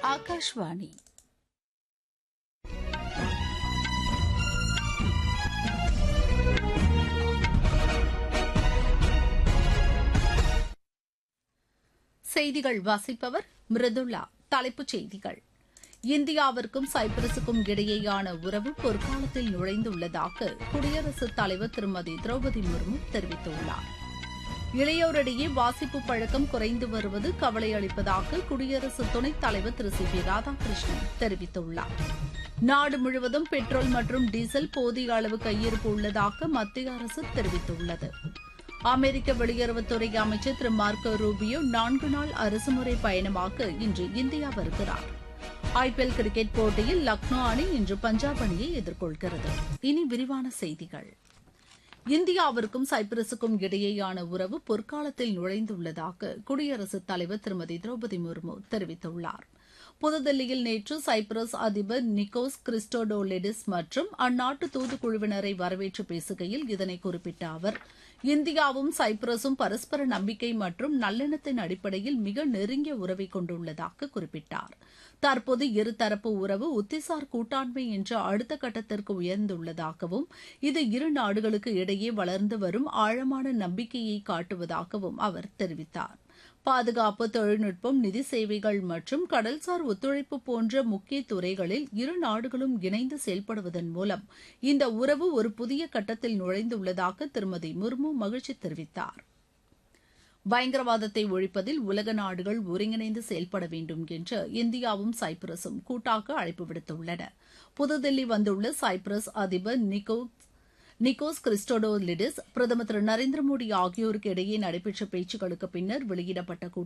ఆకాశవాణి செய்திகள் வாசிப்பவர் மிருதுளா தலைப்புச் செய்திகள் இந்தியாவிற்கும் சைப்ரஸுக்கும் இடையேயான உறவு பொற்காலத்தில் நுழைந்துள்ளதாக குடியரசுத் தலைவர் திருமதி திரௌபதி முர்மு தெரிவித்துள்ளார் இளையோரிடையே வாசிப்பு பழக்கம் குறைந்து வருவது கவலை அளிப்பதாக குடியரசு துணைத் தலைவர் திரு சி பி ராதாகிருஷ்ணன் தெரிவித்துள்ளார் நாடு முழுவதும் பெட்ரோல் மற்றும் டீசல் போதிய அளவு கையிருப்பு உள்ளதாக மத்திய அரசு தெரிவித்துள்ளது அமெரிக்க வெளியுறவுத்துறை அமைச்சர் திரு மார்க்கோ ரூபியோ நான்கு நாள் அரசுமுறை பயணமாக இன்று இந்தியா வருகிறார் ஐபிஎல் கிரிக்கெட் போட்டியில் லக்னோ அணி இன்று பஞ்சாப் அணியை எதிர்கொள்கிறது இனி விரிவான செய்திகள் இந்தியாவிற்கும் சைப்ரஸுக்கும் இடையேயான உறவு பொற்காலத்தில் நுழைந்துள்ளதாக குடியரசுத் தலைவர் திருமதி திரௌபதி முர்மு தெரிவித்துள்ளார் புதுதில்லியில் நேற்று சைப்ரஸ் அதிபர் நிக்கோஸ் கிறிஸ்டோடோலிடிஸ் மற்றும் அந்நாட்டு தூதுக்குழுவினரை வரவேற்று பேசுகையில் இதனை குறிப்பிட்ட அவர் இந்தியாவும் சைப்ரஸும் பரஸ்பர நம்பிக்கை மற்றும் நல்லெண்ணத்தின் அடிப்படையில் மிக நெருங்கிய உறவை கொண்டுள்ளதாக குறிப்பிட்டார் தற்போது இருதரப்பு உறவு உத்திசார் கூட்டாண்மை என்ற அடுத்த கட்டத்திற்கு உயர்ந்துள்ளதாகவும் இது இரு நாடுகளுக்கு இடையே வளர்ந்து வரும் ஆழமான நம்பிக்கையை காட்டுவதாகவும் அவர் தெரிவித்தார் பாதுகாப்பு தொழில்நுட்பம் நிதி சேவைகள் மற்றும் கடல்சார் ஒத்துழைப்பு போன்ற முக்கிய துறைகளில் இரு நாடுகளும் இணைந்து செயல்படுவதன் மூலம் இந்த உறவு ஒரு புதிய கட்டத்தில் நுழைந்துள்ளதாக திருமதி முர்மு மகிழ்ச்சி தெரிவித்தார் பயங்கரவாதத்தை ஒழிப்பதில் உலக நாடுகள் ஒருங்கிணைந்து செயல்பட வேண்டும் என்று இந்தியாவும் சைப்ரஸும் கூட்டாக அழைப்பு விடுத்துள்ளன புதுதில்லி வந்துள்ள சைப்ரஸ் அதிபர் நிக்கோஸ் நிக்கோஸ் கிறிஸ்டோடோலிடிஸ் பிரதமர் திரு நரேந்திர மோடி ஆகியோருக்கு இடையே நடைபெற்ற பேச்சுக்களுக்கு பின்னர் வெளியிடப்பட்ட